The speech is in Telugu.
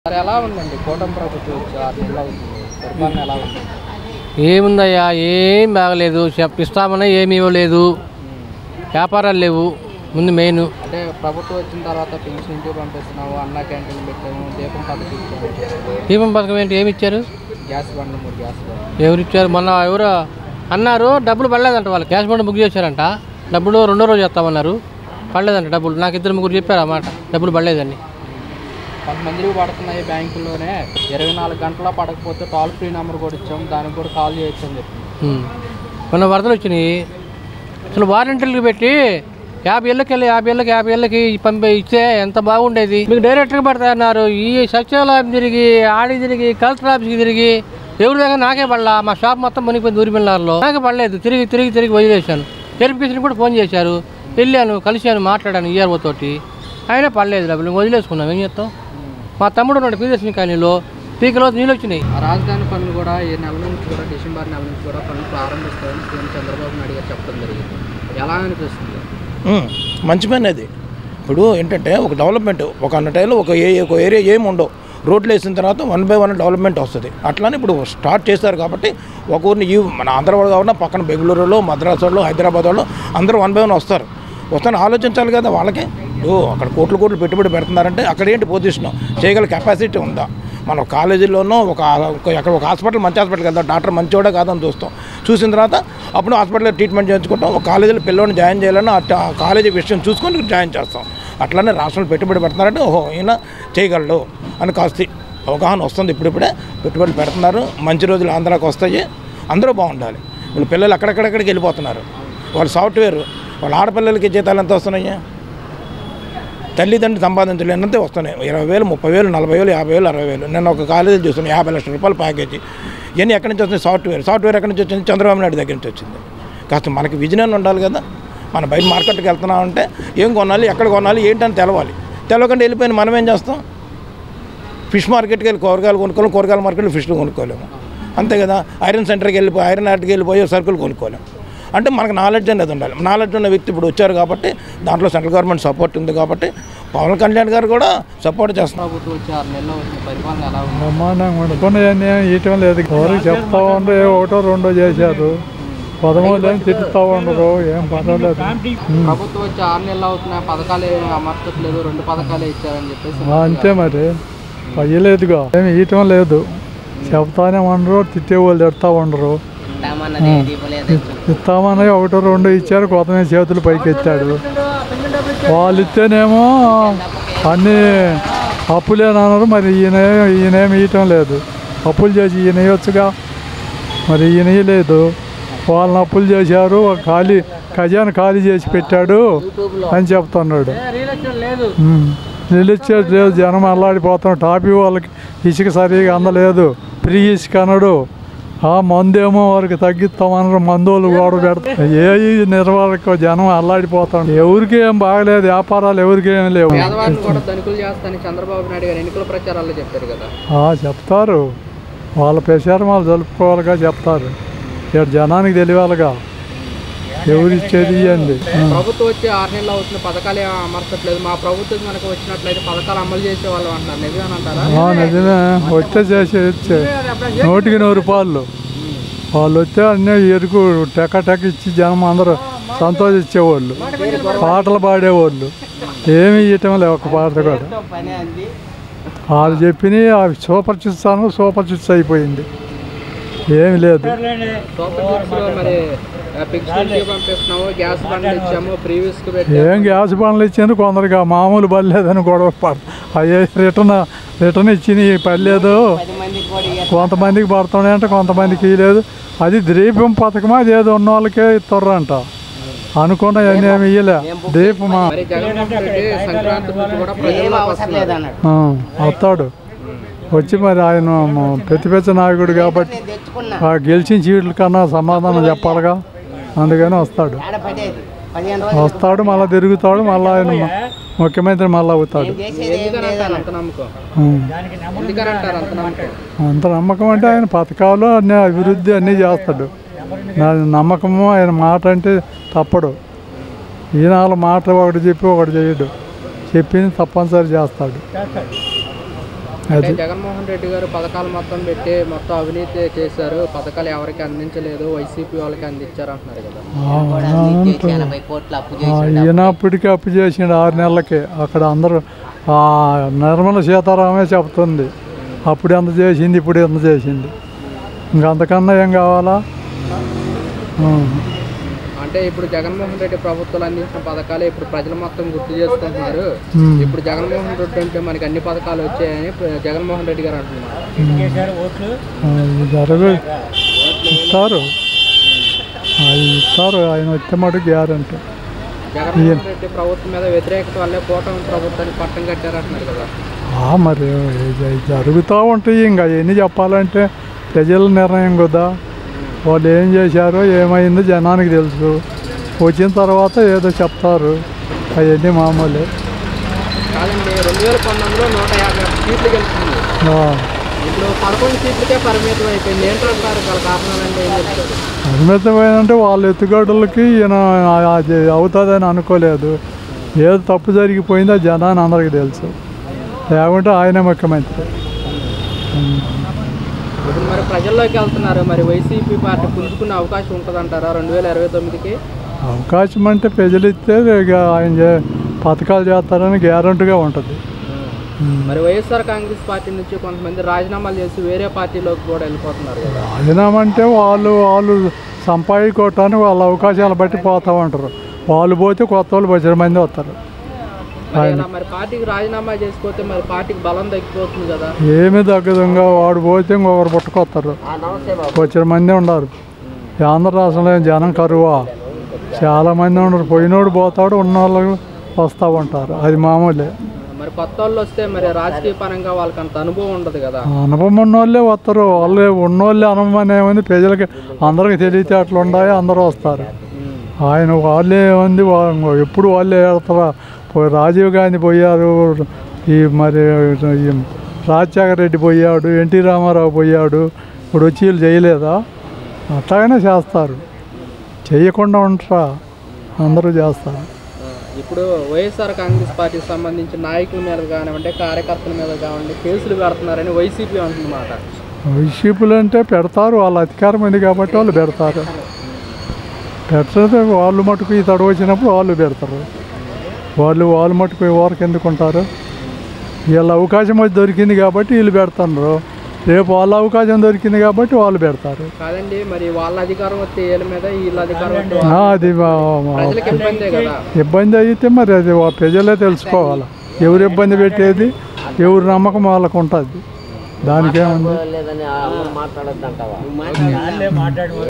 మరి ఎలా ఉందండి కూటమి ప్రభుత్వం వచ్చి ఆరు నెలలు అవుతుంది పరిపాలన ఎలా ఉంది ఏముందయ్యా ఏం బాగలేదు చెప్పిస్తామన్నా ఏమి ఇవ్వలేదు వ్యాపారాలు లేవు ముందు మెయిన్ అంటే ప్రభుత్వం వచ్చిన తర్వాత పెన్షన్ ఇంటికి పంపిస్తున్నాము అన్న క్యాంటీన్ పెట్టాము దీపం పథకం ఇచ్చాము దీపం పథకం ఏంటి ఏమి ఇచ్చారు గ్యాస్ బండ్లు మూడు గ్యాస్ బండ్లు ఎవరు ఇచ్చారు మొన్న ఎవరు అన్నారు డబ్బులు పడలేదంట వాళ్ళు క్యాష్ బండ్ బుక్ చేశారంట డబ్బులు రెండో రోజు చేస్తామన్నారు పడలేదంట డబ్బులు నాకు ఇద్దరు ముగ్గురు చెప్పారు అన్నమాట డబ్బులు పడలేదని కొంతమందికి పడుతున్నాయి బ్యాంకుల్లోనే ఇరవై నాలుగు గంటల పడకపోతే టోల్ ఫ్రీ నెంబర్ కూడా ఇచ్చాం దానికి కూడా కాల్ చేయొచ్చు అని చెప్పి ఉమ్. మొన్న వరదలు వచ్చినాయి అసలు వారంటీలు పెట్టి యాభై ఏళ్ళకి వెళ్ళి యాభై ఏళ్ళకి యాభై ఏళ్ళకి పంపి ఇస్తే ఎంత బాగుండేది మీకు డైరెక్ట్గా పడతాయి అన్నారు ఈ సచివాలయం తిరిగి ఆడి తిరిగి కలెక్టర్ ఆఫీస్కి తిరిగి ఎవరి దగ్గర నాకే పడలా మా షాప్ మొత్తం మునిగిపోయింది దూరిపిల్లారులో నాకే పడలేదు తిరిగి తిరిగి తిరిగి వదిలేశాను వెరిఫికేషన్ కూడా ఫోన్ చేశారు వెళ్ళాను కలిశాను మాట్లాడాను ఈఆర్ఓ తోటి అయినా పడలేదు డబ్బులు వదిలేసుకున్నాం ఏం చేస్తాం మా తమ్ముడు ఉన్నాడు పీదర్శిని కాలనీలో పీకలో నీళ్ళు వచ్చినాయి ఆ రాజధాని పనులు కూడా ఈ నెల నుంచి కూడా డిసెంబర్ నెల నుంచి కూడా పనులు ప్రారంభిస్తామని సీఎం చంద్రబాబు నాయుడు గారు చెప్పడం జరిగింది ఎలా అనిపిస్తుంది ఉమ్, మంచి పని అది ఇప్పుడు ఏంటంటే ఒక డెవలప్మెంట్ ఒక అన్న టైంలో ఒక ఏ ఒక ఏరియా ఏమి ఉండవు రోడ్లు వేసిన తర్వాత వన్ బై వన్ డెవలప్మెంట్ వస్తుంది అట్లానే ఇప్పుడు స్టార్ట్ చేస్తారు కాబట్టి ఒక ఊరిని ఈ మన ఆంధ్ర వాళ్ళు కాకుండా పక్కన బెంగళూరులో మద్రాసు వాళ్ళు హైదరాబాద్ వాళ్ళు అందరూ వన్ బై వన్ వస్తారు వస్తాను ఆలోచించాలి కదా వాళ్ళకి ఇప్పుడు అక్కడ కోట్లు కోట్లు పెట్టుబడి పెడుతున్నారంటే అక్కడ ఏంటి పొజిషన్ చేయగల కెపాసిటీ ఉందా మనం కాలేజీలోనో ఒక ఒక- అక్కడ ఒక హాస్పిటల్ మంచి హాస్పిటల్కి వెళ్తాం డాక్టర్ మంచివాడే కాదని చూస్తాం చూసిన తర్వాత అప్పుడు హాస్పిటల్లో ట్రీట్మెంట్ చేయించుకుంటాం ఒక కాలేజీలో పిల్లోని జాయిన్ చేయాలని ఆ ఆ కాలేజీ విషయం చూసుకొని జాయిన్ చేస్తాం అట్లానే రాష్ట్రంలో పెట్టుబడి పెడుతున్నారంటే ఓహో ఈయన చేయగలడు అని కాస్త అవగాహన వస్తుంది ఇప్పుడిప్పుడే పెట్టుబడులు పెడుతున్నారు మంచి రోజులు ఆంధ్రాకి వస్తాయి అందరూ బాగుండాలి వీళ్ళు పిల్లలు అక్కడెక్కడెక్కడికి వెళ్ళిపోతున్నారు వాళ్ళు సాఫ్ట్వేర్ వాళ్ళ ఆడపిల్లలకి జీతాలు ఎంత వస్తున్నాయి తల్లిదండ్రులు సంపాదించలేనంతే వస్తున్నాయి ఇరవై వేలు ముప్పై వేలు నలభై వేలు యాభై వేలు అరవై వేలు నేను ఒక కాలేజీలో చూస్తున్నాను యాభై లక్షల రూపాయల ప్యాకేజీ ఇవన్నీ ఎక్కడి నుంచి వస్తుంది సాఫ్ట్వేర్ సాఫ్ట్వేర్ ఎక్కడి నుంచి వచ్చింది చంద్రబాబు నాయుడు దగ్గర నుంచి వచ్చింది కాస్త మనకి విజన్ ఉండాలి కదా మన బయట మార్కెట్కి వెళ్తున్నామంటే ఏం కొనాలి ఎక్కడ కొనాలి ఏంటని తెలవాలి తెలవకుండా వెళ్ళిపోయిన మనం ఏం చేస్తాం ఫిష్ మార్కెట్కి వెళ్ళి కూరగాయలు కొనుక్కోలేము కూరగాయల మార్కెట్లో ఫిష్లు కొనుక్కోలేము అంతే కదా ఐరన్ సెంటర్కి వెళ్ళిపోయి ఐరన్ ఆర్ట్కి వెళ్ళిపోయి సరుకులు కొనుక్కోలేము అంటే మనకు నాలెడ్జ్ అనేది ఉండాలి నాలెడ్జ్ ఉన్న వ్యక్తి ఇప్పుడు వచ్చారు కాబట్టి దాంట్లో సెంట్రల్ గవర్నమెంట్ సపోర్ట్ ఉంది కాబట్టి పవన్ కళ్యాణ్ గారు కూడా సపోర్ట్ చేస్తున్నారు ప్రభుత్వం వచ్చి ఆరు నెలలు అవుతుంది పరిపాలన ఎలా ఉంది బ్రహ్మాండంగా వండుకున్నాయన్నీ ఇయటం లేదు ఎవరికి చెప్తా ఉండ్రు ఏ ఒకటో రెండో చేశారు పదమూడు ఏం తిట్టుతా ఉండరు ఏం పర్వాలేదు ప్రభుత్వం వచ్చి ఆరు నెలలు అవుతున్నాయి పథకాలు ఏమీ అమర్చట్లేదు రెండు పథకాలే ఇచ్చారని చెప్పేసి ఆ, అంతే మరి అయ్యలేదుగా ఏమి ఇయటం లేదు చెప్తానే ఉండరు తిట్టేవాళ్ళు తిడతా ఉండరు ఇస్తామని ఒకటో రెండో ఇచ్చారు కొత్తమే చేతులు పైకి ఎత్తాడు వాళ్ళు ఇస్తేనేమో అన్నీ అప్పులేనన్నారు మరి ఈయన ఈయనేమి ఇయటం లేదు అప్పులు చేసి ఈయన ఇవ్వచ్చుగా మరి ఈయన ఇయ్యలేదు వాళ్ళని అప్పులు చేశారు ఖాళీ ఖజానా ఖాళీ చేసి పెట్టాడు అని చెప్తున్నాడు ఉమ్. నిలిచేది లేదు జనం అల్లాడిపోతాం టాపీ వాళ్ళకి ఇసుక సరిగా అందలేదు ఫ్రీ ఇసుక అన్నాడు ఆ మందేమో వారికి తగ్గిస్తామన్నారు మందులు గోడ పెడతా ఏ ఈ నిర్వహణకు జనం అల్లాడిపోతాం ఎవరికి ఏం బాగలేదు వ్యాపారాలు ఎవరికి ఏం లేవు పేదవారిని కూడా ధనికులు చేస్తానని చంద్రబాబు నాయుడు గారు ఎన్నికల ప్రచారాల్లో చెప్పారు కదా ఆ, చెప్తారు వాళ్ళ ప్రచారం వాళ్ళు జరుపుకోవాలిగా చెప్తారు ఇక్కడ జనానికి తెలియాలిగా ఎవరు ఇచ్చేది ఇవ్వండి ప్రభుత్వం వచ్చి ఆరు నెలలు అవుతుంది పథకాలు ఏమీ అమర్చట్లేదు మా ప్రభుత్వం కనుక వచ్చినట్లయితే పథకాలు అమలు చేసే వాళ్ళు అంటారు నిజమేనంటారా నిజమే వచ్చే చేసే ఇచ్చే నూటికి నూరు రూపాయలు వాళ్ళు వస్తే అన్నీ ఎరుకు టెక్క టెక్క ఇచ్చి జనం అందరూ సంతోషించేవాళ్ళు పాటలు పాడేవాళ్ళు ఏమి ఇవ్వటం లేవు ఒక పాట కూడా వాళ్ళు చెప్పినవి అవి సూపర్ చిట్స్ అను సూపర్ చిట్స్ అయిపోయింది ఏమి లేదు సూపర్ సిక్స్ లో మరి ఫిక్స్ ఇంటికి పంపిస్తున్నాము గ్యాస్ బండ్లు ఇచ్చాము ప్రీవియస్ కి పెట్టి ఏం గ్యాస్ బండ్లు ఇచ్చాను కొందరికి ఆ మామూలు పర్లేదని గొడవ పడ అయ్యే రిటర్న్ రిటర్న్ ఇచ్చి పర్లేదు కొంతమందికి పడుతున్నాయి అంటే కొంతమందికి ఇవ్వలేదు అది ద్వీపం పథకమా అది ఏదో ఉన్న వాళ్ళకే ఇస్తారంట అనుకున్న అన్నీ ఏమి ఇయ్యలే దీపమా మరి జగన్మోహన్ రెడ్డి సంక్రాంతి రోజు కూడా ప్రజల్లోకి వస్తున్నారు ఆ, వస్తాడు వచ్చి మరి ఆయన మ- ప్రతిపక్ష నాయకుడు కాబట్టి ఆ గెలిచిన సీట్ల కన్నా సమాధానం చెప్పాలిగా అందుకని వస్తాడు వస్తాడు మళ్ళీ తిరుగుతాడు మళ్ళీ ఆయన మ- ముఖ్యమంత్రి మళ్ళీ అవుతాడు ఎందుకని అంటారు అంత నమ్మకం ఉం. ఎందుకని అంటారు అంత నమ్మకం అంత నమ్మకం అంటే ఆయన పథకాలు అన్ని అభివృద్ధి అన్నీ చేస్తాడు నా నమ్మకము ఆయన మాట అంటే తప్పడు ఈయన వాళ్ళ మాట ఒకటి చెప్పి ఒకటి చేయడు చెప్పింది తప్పనిసరి చేస్తాడు అంటే అది జగన్మోహన్ రెడ్డి గారు పథకాలు మొత్తం పెట్టి మొత్తం అవినీతి చేశారు పథకాలు ఎవరికి అందించలేదు వైసీపీ వాళ్ళకి అందించారు అంటున్నారు కదా ఆ, అంటారు. ఆ, ఈయన అప్పటికే అప్పు చేసిండు ఆరు నెలలకి అక్కడ అందరూ ఆ, నిర్మల సీతారామే చెప్తుంది అప్పుడు ఎంత చేసింది ఇప్పుడు ఎంత చేసింది ఇంకా అంతకన్నా ఏం కావాలా ఆ, అంటే ఇప్పుడు జగన్మోహన్ రెడ్డి ప్రభుత్వాలు అందించిన పథకాలు ఇప్పుడు ప్రజలు మొత్తం గుర్తు చేసుకుంటున్నారు ఉమ్. ఇప్పుడు జగన్మోహన్ రెడ్డి అంటే మనకి అన్ని పథకాలు వచ్చాయని ప్ర- జగన్మోహన్ రెడ్డి గారు అంటున్నారు ఆ, ఇది జరగ ఇస్తారు అది ఇస్తారు ఆయన వచ్చే మటుకు గ్యారంటీ జగన్మోహన్ రెడ్డి ప్రభుత్వం మీద వ్యతిరేకత వల్లే కూటమి ప్రభుత్వానికి పట్టం కట్టారు అంటున్నారు కదా ఆ, మరి ఇది జరుగుతూ ఉంటాయి ఇంకా ఎన్ని చెప్పాలంటే ప్రజల నిర్ణయం కదా వాళ్ళు ఏం చేశారో ఏమైందో జనానికి తెలుసు వచ్చిన తర్వాత ఏదో చెప్తారు అవన్నీ మామూలే కాదండి రెండు వేల పంతొమ్మిదిలో నూట యాభై ఒక్క సీట్లు గెలిచింది ఆ, ఇప్పుడు పదకొండు సీట్లకే పరిమితం అయిపోయింది ఏంటంటారు గల కారణాలు అంటే ఏం చెప్తారు పరిమితమైనంటే వాళ్ళ ఎత్తుగడలకి ఈయన అది అవుతుందని అనుకోలేదు ఏదో తప్పు జరిగిపోయిందో జనాన్ని అందరికీ తెలుసు లేకుంటే ఆయనే ముఖ్యమంత్రి ఇప్పుడు మరి ప్రజల్లోకి వెళ్తున్నారు మరి వైసీపీ పార్టీ పుంజుకునే అవకాశం ఉంటుందంటారా రెండు వేల ఇరవై తొమ్మిదికి అవకాశం అంటే ప్రజలు ఇస్తే ఇక ఆయన చే- పథకాలు చేస్తారని గ్యారంటీగా ఉంటుంది మరి వైఎస్ఆర్ కాంగ్రెస్ పార్టీ నుంచి కొంతమంది రాజీనామాలు చేసి వేరే పార్టీలోకి కూడా వెళ్ళిపోతున్నారు కదా రాజీనామంటే వాళ్ళు వాళ్ళు సంపాదించుకోవటానికి వాళ్ళ అవకాశాలు బట్టి పోతూ ఉంటారు వాళ్ళు పోతే కొత్త వాళ్ళు పది మంది వస్తారు మరి ఇలా మరి పార్టీకి రాజీనామా చేసిపోతే మరి పార్టీకి బలం తగ్గిపోతుంది కదా ఏమీ తగ్గదుగా వాడు పోతే ఇంకొకరు పుట్టుకొస్తారు వచ్చిన మంది ఉన్నారు ఈ ఆంధ్ర రాష్ట్రంలో ఏం జనం కరువా చాలా మంది ఉండరు పోయినోడు పోతాడు ఉన్న వాళ్ళు వస్తూ ఉంటారు అది మామూలే మరి కొత్త వాళ్ళు వస్తే మరి రాజకీయ పరంగా వాళ్ళకి అంత అనుభవం ఉండదు కదా అనుభవం ఉన్నోళ్ళే వస్తారు వాళ్ళే ఉన్నోళ్ళే అనుభవం ఏముంది ప్రజలకి అందరికి తెలియతే అట్లా ఉండాలి అందరూ వస్తారు ఆయన వాళ్ళే ఏముంది వా- ఎప్పుడు వాళ్ళే వెళ్తారా పో- రాజీవ్ గాంధీ పోయారు ఈ మరి ఈ రాజశేఖర రెడ్డి పోయాడు ఎన్టీ రామారావు పోయాడు ఇప్పుడు వచ్చి వీళ్ళు చేయలేదా అట్లాగనే చేస్తారు చేయకుండా ఉంటారా అందరూ చేస్తారు ఆ, ఇప్పుడు వైఎస్ఆర్ కాంగ్రెస్ పార్టీకి సంబంధించిన నాయకుల మీద కానివ్వండి కార్యకర్తల మీద కానివ్వండి కేసులు పెడుతున్నారని వైసీపీ అంటున్నమాట వైసీపీలు అంటే పెడతారు వాళ్ళ అధికారం ఉంది కాబట్టి వాళ్ళు పెడతారు పెట్టకపోతే వాళ్ళు మటుకు ఈ తడవ వచ్చినప్పుడు వాళ్ళు పెడతారు వాళ్ళు వాళ్ళు మటుకు ఎవరికి ఎందుకు ఉంటారు వీళ్ళ అవకాశం వచ్చి దొరికింది కాబట్టి వీళ్ళు పెడుతున్నారు రేపు వాళ్ళ అవకాశం దొరికింది కాబట్టి వాళ్ళు పెడతారు కాదండి మరి వాళ్ళ అధికారం వస్తే వీళ్ళ మీద వీళ్ళ అధికారం వస్తే ఆ, అది మా- మా- ప్రజలకు ఇబ్బందే కదా ఇబ్బంది అయితే మరి అది వా- ప్రజలే తెలుసుకోవాలి ఎవరు ఇబ్బంది పెట్టేది ఎవరి నమ్మకం వాళ్ళకు ఉంటుంది దానికేముంది